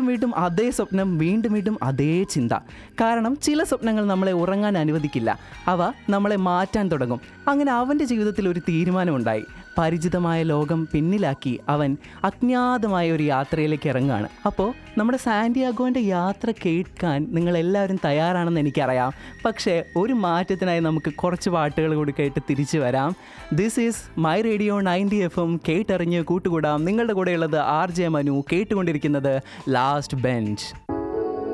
വീണ്ടും വീണ്ടും അതേ സ്വപ്നം വീണ്ടും വീണ്ടും അതേ ചിന്ത കാരണം ചില സ്വപ്നങ്ങൾ നമ്മളെ ഉറങ്ങാൻ അനുവദിക്കില്ല അവ നമ്മളെ മാറ്റാൻ തുടങ്ങും അങ്ങനെ അവൻ്റെ ജീവിതത്തിൽ ഒരു തീരുമാനമുണ്ടായി പരിചിതമായ ലോകം പിന്നിലാക്കി അവൻ അജ്ഞാതമായ ഒരു യാത്രയിലേക്ക് ഇറങ്ങുകയാണ് അപ്പോൾ നമ്മുടെ സാന്റിയാഗോൻ്റെ യാത്ര കേൾക്കാൻ നിങ്ങൾ എല്ലാവരും തയ്യാറാണെന്ന് എനിക്കറിയാം പക്ഷേ ഒരു മാറ്റത്തിനായി നമുക്ക് കുറച്ച് പാട്ടുകൾ കൂടി കേട്ട് തിരിച്ചു വരാം this is my radio ninety F M കേട്ടറിഞ്ഞ് കൂട്ടുകൂടാം നിങ്ങളുടെ കൂടെയുള്ളത് ആർ ജെ മനു കേട്ടുകൊണ്ടിരിക്കുന്നത് ലാസ്റ്റ് ബെഞ്ച്